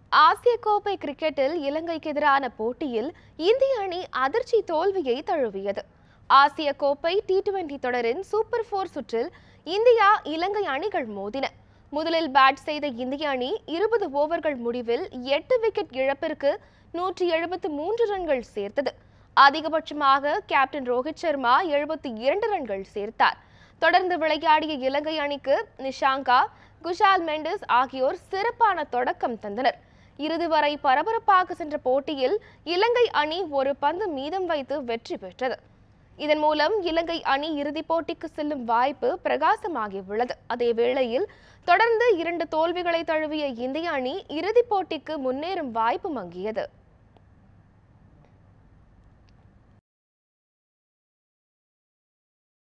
ஆசிய கோப்பை கிரிக்கெட்டில் இலங்கைக்கு எதிரான போட்டியில் இந்திய அணி அதிர்ச்சி தோல்வியை தழுவியது ஆசிய கோப்பை டி டுவெண்டி தொடரின் சூப்பர் போர் சுற்றில் இந்தியா இலங்கை அணிகள் மோதின முதலில் பேட் செய்த இந்திய அணி இருபது ஓவர்கள் முடிவில் எட்டு விக்கெட் இழப்பிற்கு நூற்றி எழுபத்து மூன்று ரன்கள் சேர்த்தது அதிகபட்சமாக கேப்டன் ரோஹித் சர்மா எழுபத்தி இரண்டு ரன்கள் சேர்த்தார் தொடர்ந்து விளையாடிய இலங்கை அணிக்கு நிஷாங்கா குஷால் மெண்டிஸ் ஆகியோர் சிறப்பான தொடக்கம் தந்தனர் இறுதி வரை பரபரப்பாக சென்ற போட்டியில் இலங்கை அணி ஒரு பந்து மீதம் வைத்து வெற்றி பெற்றது இதன் மூலம் இலங்கை அணி இறுதிப் போட்டிக்கு செல்லும் வாய்ப்பு பிரகாசமாகியுள்ளது அதே வேளையில் தொடர்ந்து இரண்டு தோல்விகளை தழுவிய இந்திய அணி இறுதிப் போட்டிக்கு முன்னேறும் வாய்ப்பு மங்கியது